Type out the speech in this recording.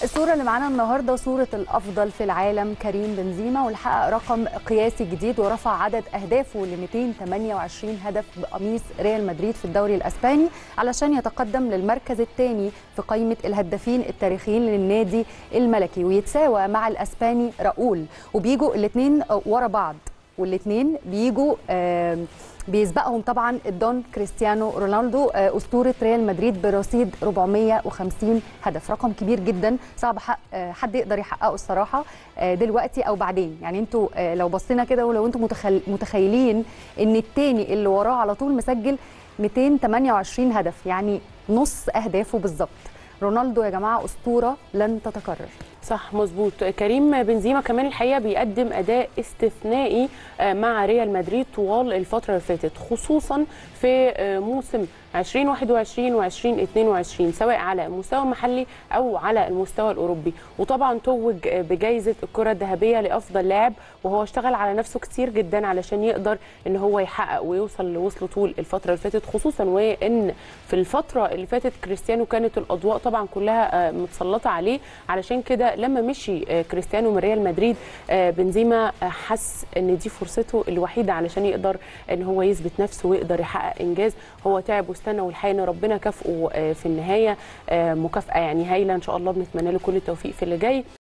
الصورة اللي معانا النهاردة صورة الأفضل في العالم كريم بنزيما واللي حقق رقم قياسي جديد ورفع عدد أهدافه ل 228 هدف بقميص ريال مدريد في الدوري الأسباني علشان يتقدم للمركز الثاني في قائمة الهدافين التاريخيين للنادي الملكي ويتساوى مع الأسباني راؤول وبيجوا الاثنين ورا بعض والاثنين بيجوا آه بيسبقهم طبعا الدون كريستيانو رونالدو اسطوره ريال مدريد برصيد 450 هدف رقم كبير جدا صعب حق حد يقدر يحققه الصراحه دلوقتي او بعدين يعني انتوا لو بصينا كده ولو انتوا متخيلين ان الثاني اللي وراه على طول مسجل 228 هدف يعني نص اهدافه بالظبط رونالدو يا جماعه اسطوره لن تتكرر صح مظبوط كريم بنزيما كمان الحقيقه بيقدم اداء استثنائي مع ريال مدريد طوال الفتره اللي فاتت خصوصا في موسم 2021 و2022 سواء على مستوى محلي او على المستوى الاوروبي وطبعا توج بجائزه الكره الذهبيه لافضل لاعب وهو اشتغل على نفسه كتير جدا علشان يقدر ان هو يحقق ويوصل اللي وصله طول الفتره اللي فاتت خصوصا وان في الفتره اللي فاتت كريستيانو كانت الاضواء طبعا كلها متسلطه عليه علشان كده لما مشي كريستيانو من ريال مدريد بنزيما حس ان دي فرصته الوحيده علشان يقدر ان هو يثبت نفسه ويقدر يحقق انجاز هو تعب واستنى والحقيقه ان ربنا كافئه في النهايه مكافاه يعني هايله ان شاء الله بنتمنى له كل التوفيق في اللي جاي